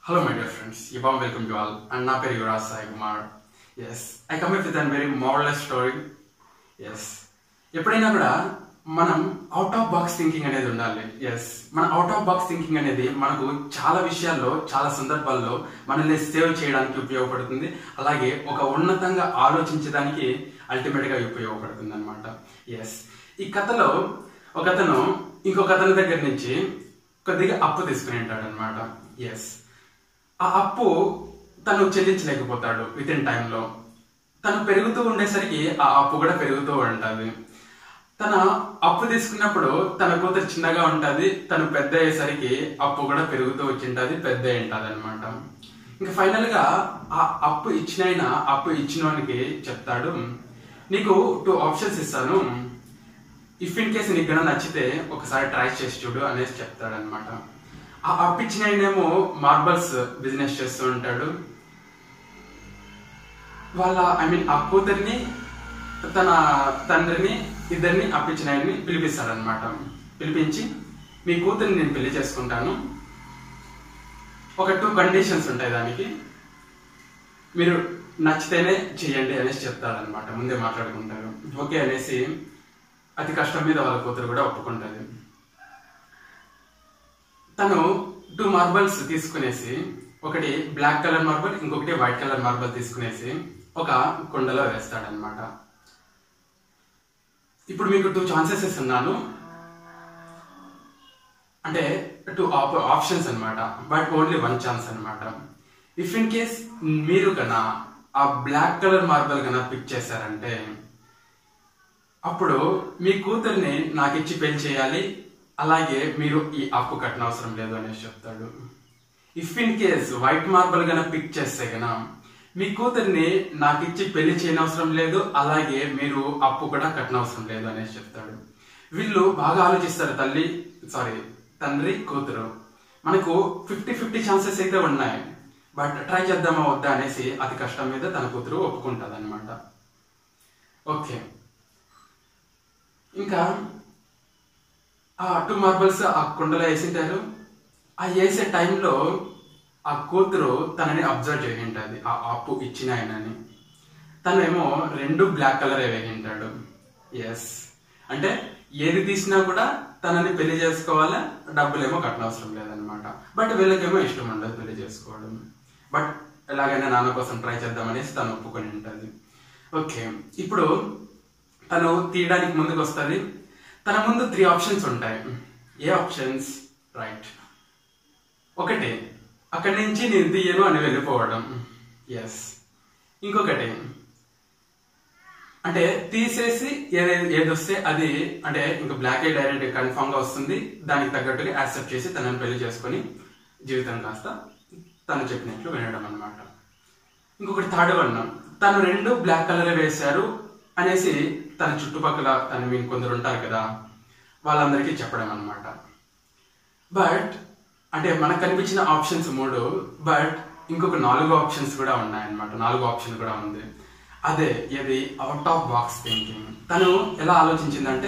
Hello, my dear friends. A warm welcome to all. And నా పేరు Yuvaraj Sai Kumar yes I come with an very morals story yes ఎప్పుడైనా కూడా మనం out of box thinking అనేది ఉండాలి yes మన అవుట్ ఆఫ్ బాక్స్ థింకింగ్ అనేది మనకు చాలా విషయాల్లో చాలా సందర్భాల్లో మనల్ని సేవ్ చేయడానికి ఉపయోగపడుతుంది అలాగే ఒక ఉన్నతంగా ఆలోచించడానికి అల్టిమేట్ గా ఉపయోగపడుతుంది అనమాట ఎస్ ఈ కథలో ఒక అతను ఇంకొక అతని దగ్గర నుంచి కొద్దిగా అప్పు తీసుకుని ఉంటాడు అనమాట ఎస్ ఆ అప్పు తను చెల్లించలేకపోతాడు విత్ ఇన్ టైంలో తను పెరుగుతూ ఉండేసరికి ఆ అప్పు కూడా పెరుగుతూ ఉంటుంది తన అప్పు తీసుకున్నప్పుడు తన కూతురు చిన్నగా ఉంటుంది తను పెద్ద అయ్యేసరికి అప్పు కూడా పెరుగుతూ వచ్చింటది పెద్ద ఉంటుంది అనమాట ఇంకా ఫైనల్ గా ఆ అప్పు ఇచ్చినైనా అప్పు ఇచ్చినోనికి చెప్తాడు నీకు టూ ఆప్షన్స్ ఇస్తాను ఇఫ్ ఇన్ కేసు నీకు గన నచ్చితే ఒకసారి ట్రై చేసి చూడు అనేసి చెప్తాడు అనమాట ఆ అప్పిచ్చిన ఆయనేమో మార్బల్స్ బిజినెస్ చేస్తూ ఉంటాడు వాళ్ళ ఐ మీన్ ఆ కూతుర్ని తన తండ్రిని ఇద్దరిని అప్పించిన ఆయన్ని పిలిపిస్తాడు అనమాట పిలిపించి మీ కూతుర్ని నేను పెళ్లి చేసుకుంటాను ఒక టూ కండిషన్స్ ఉంటాయి దానికి మీరు నచ్చితేనే చెయ్యండి అనేసి చెప్తాడనమాట ముందే మాట్లాడుకుంటారు ఓకే అనేసి అతి కష్టం మీద వాళ్ళ కూతురు కూడా ఒప్పుకుంటుంది తను టూ మార్బల్స్ తీసుకునేసి ఒకటి బ్లాక్ కలర్ మార్బల్ ఇంకొకటి వైట్ కలర్ మార్బల్ తీసుకునేసి ఒక కుండలో వేస్తాడనమాట ఇప్పుడు మీకు టూ ఛాన్సెస్ ఇస్తున్నాను అంటే టూ ఆప్షన్స్ అన్నమాట బట్ ఓన్లీ వన్ ఛాన్స్ అన్నమాట ఇఫ్ ఇన్ కేస్ మీరు కన్నా ఆ బ్లాక్ కలర్ మార్బల్ కన్నా పిక్ చేశారంటే అప్పుడు మీ కూతుర్ని నాకు ఇచ్చి పెళ్లి చేయాలి అలాగే మీరు ఈ అప్పు కట్టనవసరం లేదు అనేసి చెప్తాడు if in case white marble గన పిక్ చేస్తే గన మీ కూతుర్ని నాకు ఇచ్చి పెళ్లి చేయనవసరం లేదు అలాగే మీరు అప్పు కూడా కట్టనవసరం లేదు అనేసి చెప్తాడు వీళ్ళు బాగా ఆలోచిస్తారు తల్లి సారీ తండ్రి కూతురు మనకు ఫిఫ్టీ ఫిఫ్టీ ఛాన్సెస్ అయితే ఉన్నాయి బట్ ట్రై చేద్దామా వద్దా అనేసి అతి కష్టం మీద తన కూతురు ఒప్పుకుంటుంది అనమాట ఓకే ఇంకా ఆ టూ మార్బల్స్ ఆ కుండలో వేసింటారు ఆ వేసే టైంలో ఆ కూతురు తనని అబ్జర్వ్ చేసింటది ఆ అప్పు ఇచ్చిన ఆయనని తనేమో రెండు బ్లాక్ కలర్ వేసింటాడు ఎస్ అంటే ఏది తీసినా కూడా తనని పెళ్లి చేసుకోవాలా డబ్బులేమో కట్టనవసరం లేదనమాట బట్ వీళ్ళకేమో ఇష్టం ఉండదు పెళ్లి చేసుకోవడం బట్ ఎలాగైనా నాన్న కోసం ట్రై చేద్దామనేసి తను ఒప్పుకొని ఉంటుంది ఓకే ఇప్పుడు తను తీయడానికి ముందుకు వస్తుంది తన ముందు త్రీ ఆప్షన్స్ ఉంటాయి ఏ ఆప్షన్స్ రైట్ ఒకటి అక్కడి నుంచి నేను తీయను అని వెళ్ళిపోవడం ఎస్ ఇంకొకటి అంటే తీసేసి ఏది ఏది వస్తే అది అంటే ఇంకా బ్లాక్ ఐ డైరెక్ట్ కన్ఫామ్ గా వస్తుంది దానికి తగ్గట్టుగా యాక్సెప్ట్ చేసి తనని పెళ్లి చేసుకొని జీవితం కాస్త తను చెప్పినట్లు వినడం అనమాట ఇంకొకటి థర్డ్ వన్ తను రెండు బ్లాక్ కలర్ వేశారు అనేసి తన చుట్టుపక్కల తన మీరు కొందరు ఉంటారు కదా వాళ్ళందరికీ చెప్పడం అనమాట బట్ అంటే మనకు కనిపించిన ఆప్షన్స్ మూడు బట్ ఇంకొక నాలుగు ఆప్షన్స్ కూడా ఉన్నాయన్నమాట నాలుగు ఆప్షన్ కూడా ఉంది అదే ఇది అవుట్ ఆఫ్ బాక్స్ థింకింగ్ తను ఎలా ఆలోచించిందంటే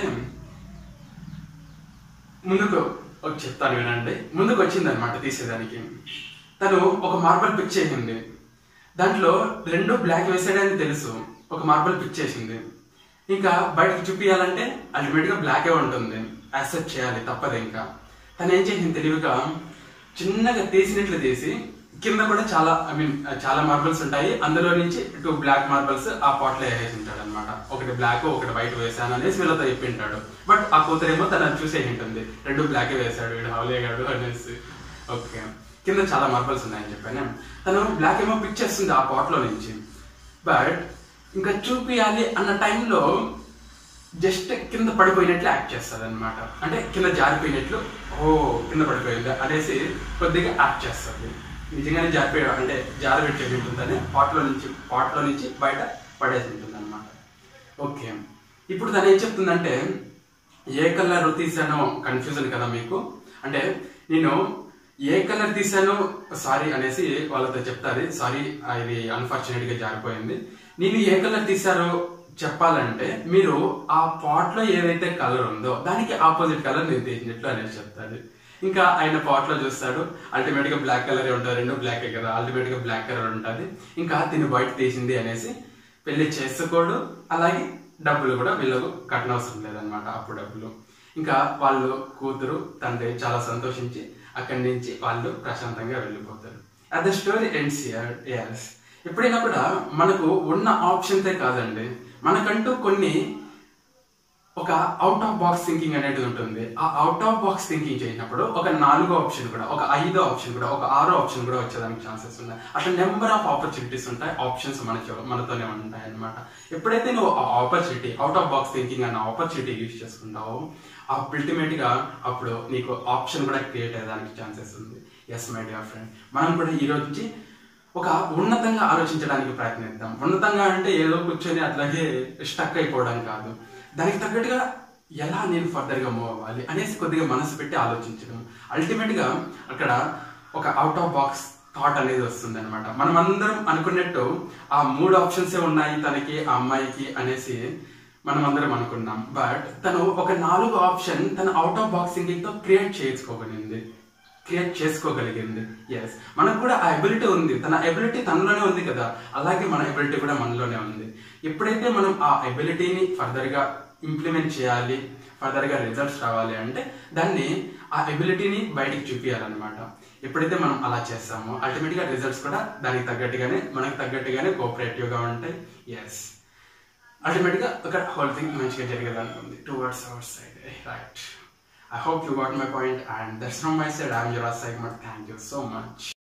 ముందుకు ఒక చెప్తాను వినండి ముందుకు వచ్చింది అనమాట తీసేదానికి తను ఒక మార్బల్ పిక్ చేసింది దాంట్లో రెండు బ్లాక్ వేసాడని తెలుసు ఒక మార్బల్ పిక్ చేసింది ఇంకా బయటకు చూపించాలంటే అల్టిమేట్ గా బ్లాకే ఉంటుంది యాక్సెప్ట్ చేయాలి తప్పదు ఇంకా తను ఏం చేసింది తెలివిగా చిన్నగా తీసినట్లు తీసి కింద కూడా చాలా ఐ మీన్ చాలా మార్బల్స్ ఉంటాయి అందులో నుంచి టూ బ్లాక్ మార్బల్స్ ఆ పాట్ లో వేసేసి ఉంటాడు అనమాట ఒకటి బ్లాక్ ఒకటి వైట్ వేసాను అనేసి వీళ్ళతో చెప్పింటాడు బట్ ఆ కూతురేమో తనని చూసే ఉంటుంది రెండు బ్లాక్ వేసాడు వీడు హౌలేగాడు అనేసి ఓకే కింద చాలా మార్బల్స్ ఉన్నాయని చెప్పాను తను బ్లాక్ ఏమో పిక్ చేస్తుంది ఆ పాట్ లో నుంచి బట్ ఇంకా చూపియాలి అన్న టైంలో జస్ట్ కింద పడిపోయినట్లు యాక్ట్ చేస్తుంది అనమాట అంటే కింద జారిపోయినట్లు ఓ కింద పడిపోయింది అనేసి కొద్దిగా యాక్ట్ చేస్తుంది నిజంగానే జారిపోయి అంటే జారబెట్టేసి ఉంటుందని పాట్లో నుంచి పాట్లో నుంచి బయట పడేసి ఉంటుంది అనమాట ఓకే ఇప్పుడు తను ఏం చెప్తుందంటే ఏ కలర్ తీసానో కన్ఫ్యూజన్ కదా మీకు అంటే నేను ఏ కలర్ తీసానో సారీ అనేసి వాళ్ళతో చెప్తాది సారీ ఇది అన్ఫార్చునేట్ గా జారిపోయింది నేను ఏ కలర్ తీసారో చెప్పాలంటే మీరు ఆ పాట్ లో ఏదైతే కలర్ ఉందో దానికి ఆపోజిట్ కలర్ నేను తీసినట్లు అనేసి చెప్తాడు ఇంకా ఆయన పాట్ లో చూస్తాడు అల్టిమేట్ గా బ్లాక్ కలర్ ఉంటుంది రెండు బ్లాక్ కదా అల్టిమేట్ గా బ్లాక్ కలర్ ఉంటుంది ఇంకా తిని బయట తీసింది అనేసి పెళ్లి చేసుకోడు అలాగే డబ్బులు కూడా వీళ్ళకు కట్టనవసరం లేదనమాట అప్పు డబ్బులు ఇంకా వాళ్ళు కూతురు తండ్రి చాలా సంతోషించి అక్కడి నుంచి వాళ్ళు ప్రశాంతంగా వెళ్ళిపోతారు at the story ends yes ఎప్పుడైనా కూడా మనకు ఉన్న ఆప్షన్సే కాదండి మనకంటూ కొన్ని ఒక అవుట్ ఆఫ్ బాక్స్ థింకింగ్ అనేది ఉంటుంది ఆ అవుట్ ఆఫ్ బాక్స్ థింకింగ్ చేసినప్పుడు ఒక నాలుగో ఆప్షన్ కూడా ఒక ఐదో ఆప్షన్ కూడా ఒక ఆరో ఆప్షన్ కూడా వచ్చేదానికి ఛాన్సెస్ ఉన్నాయి అట్లా నెంబర్ ఆఫ్ ఆపర్చునిటీస్ ఉంటాయి ఆప్షన్స్ మన చో- మనతోనే ఉంటాయి అన్నమాట ఎప్పుడైతే నువ్వు ఆ opportunity out of box thinking అన్న ఆపర్చునిటీ యూజ్ చేసుకుంటావో అల్టిమేట్ గా అప్పుడు నీకు ఆప్షన్ కూడా క్రియేట్ అయ్యేదానికి ఛాన్సెస్ ఉంది ఎస్ మై డియర్ ఫ్రెండ్ మనం కూడా ఈ రోజు నుంచి ఒక ఉన్నతంగా ఆలోచించడానికి ప్రయత్నిద్దాం ఉన్నతంగా అంటే ఏదో కూర్చొని అట్లాగే స్టక్ అయిపోవడం కాదు దానికి తగ్గట్టుగా ఎలా నేను ఫర్దర్ గా మూవ్ అవ్వాలి అనేసి కొద్దిగా మనసు పెట్టి ఆలోచించడం అల్టిమేట్ గా అక్కడ ఒక అవుట్ ఆఫ్ బాక్స్ థాట్ అనేది వస్తుంది అనమాట మనం అందరం అనుకున్నట్టు ఆ మూడు ఆప్షన్సే ఉన్నాయి తనకి ఆ అమ్మాయికి అనేసి మనం అందరం అనుకున్నాం బట్ తను ఒక నాలుగు ఆప్షన్ తన అవుట్ ఆఫ్ బాక్స్ థింకింగ్ తో క్రియేట్ చేసుకోగలిగింది క్రియేట్ చేసుకోగలిగింది ఎస్ మనకు కూడా ఆ ఎబిలిటీ ఉంది తన ఎబిలిటీ తనలోనే ఉంది కదా అలాగే మన ఎబిలిటీ కూడా మనలోనే ఉంది ఎప్పుడైతే మనం ఆ ఎబిలిటీని ఫర్దర్ గా ఇంప్లిమెంట్ చేయాలి ఫర్దర్ గా రిజల్ట్స్ రావాలి అంటే దాన్ని ఆ ఎబిలిటీని బయటికి చూపించాలన్నమాట ఎప్పుడైతే మనం అలా చేస్తామో అల్టిమేట్ గా రిజల్ట్స్ కూడా దానికి తగ్గట్టుగానే మనకు తగ్గట్టుగానే కోఆపరేటివ్ గా ఉంటాయి ఎస్ అల్టిమేట్ గా ఒక హోల్ థింగ్ మంచిగా జరిగేది అనుకుంది towards our side right I hope you got my point and that's from my side. I'm Yuvraj Saigmat. Thank you so much.